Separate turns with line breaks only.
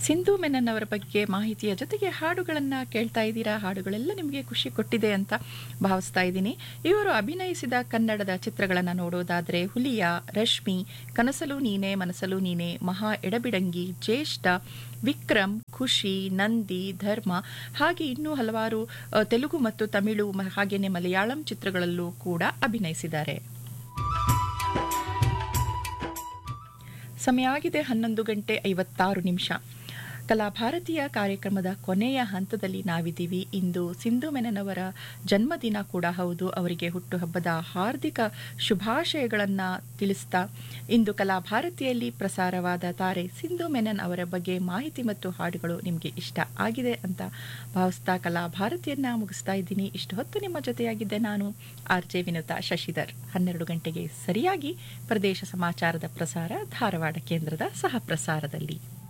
ಸಿಂಧು ಮೆನನ್ ಅವರ ಬಗ್ಗೆ ಮಾಹಿತಿಯ ಜೊತೆಗೆ ಹಾಡುಗಳನ್ನು ಕೇಳ್ತಾ ಇದ್ದೀರಾ ಹಾಡುಗಳೆಲ್ಲ ನಿಮಗೆ ಖುಷಿ ಕೊಟ್ಟಿದೆ ಅಂತ ಭಾವಿಸ್ತಾ ಇದ್ದೀನಿ ಇವರು ಅಭಿನಯಿಸಿದ ಕನ್ನಡದ ಚಿತ್ರಗಳನ್ನು ನೋಡೋದಾದರೆ ಹುಲಿಯ ರಶ್ಮಿ ಕನಸಲು ನೀನೆ ಮನಸಲು ನೀನೆ ಮಹಾ ಎಡಬಿಡಂಗಿ ಜ್ಯೇಷ್ಠ ವಿಕ್ರಮ್ ಖುಷಿ ನಂದಿ ಧರ್ಮ ಹಾಗೆ ಇನ್ನೂ ಹಲವಾರು ಅ, ತೆಲುಗು ಮತ್ತು ತಮಿಳು ಮ- ಹಾಗೇನೆ ಮಲಯಾಳಂ ಚಿತ್ರಗಳಲ್ಲೂ ಕೂಡ ಅಭಿನಯಿಸಿದ್ದಾರೆ ಸಮಯ ಆಗಿದೆ ಹನ್ನೊಂದು ಗಂಟೆ ಐವತ್ತಾರು ನಿಮಿಷ ಕಲಾಭಾರತೀಯ ಕಾರ್ಯಕ್ರಮದ ಕೊನೆಯ ಹಂತದಲ್ಲಿ ನಾವಿದ್ದೀವಿ ಇಂದು ಸಿಂಧು ಮೆನನವರ ಜನ್ಮದಿನ ಕೂಡ ಹೌದು ಅವರಿಗೆ ಹುಟ್ಟುಹಬ್ಬದ ಹಾರ್ದಿಕ ಶುಭಾಶಯಗಳನ್ನು ತಿಳಿಸ್ತಾ ಇಂದು ಕಲಾಭಾರತಿಯಲ್ಲಿ ಪ್ರಸಾರವಾದ ತಾರೆ ಸಿಂಧು ಮೆನನ್ ಅವರ ಬಗ್ಗೆ ಮಾಹಿತಿ ಮತ್ತು ಹಾಡುಗಳು ನಿಮಗೆ ಇಷ್ಟ ಆಗಿದೆ ಅಂತ ಭಾವಿಸ್ತಾ ಕಲಾಭಾರತಿಯನ್ನ ಮುಗಿಸ್ತಾ ಇದ್ದೀನಿ ಇಷ್ಟು ಹೊತ್ತು ನಿಮ್ಮ ಜೊತೆಯಾಗಿದ್ದೆ ನಾನು ಆರ್ ಜೆ ವಿನುತಾ ಶಶಿಧರ್ ಹನ್ನೆರಡು ಗಂಟೆಗೆ ಸರಿಯಾಗಿ ಪ್ರದೇಶ ಸಮಾಚಾರದ ಪ್ರಸಾರ ಧಾರವಾಡ ಕೇಂದ್ರದ ಸಹ ಪ್ರಸಾರದಲ್ಲಿ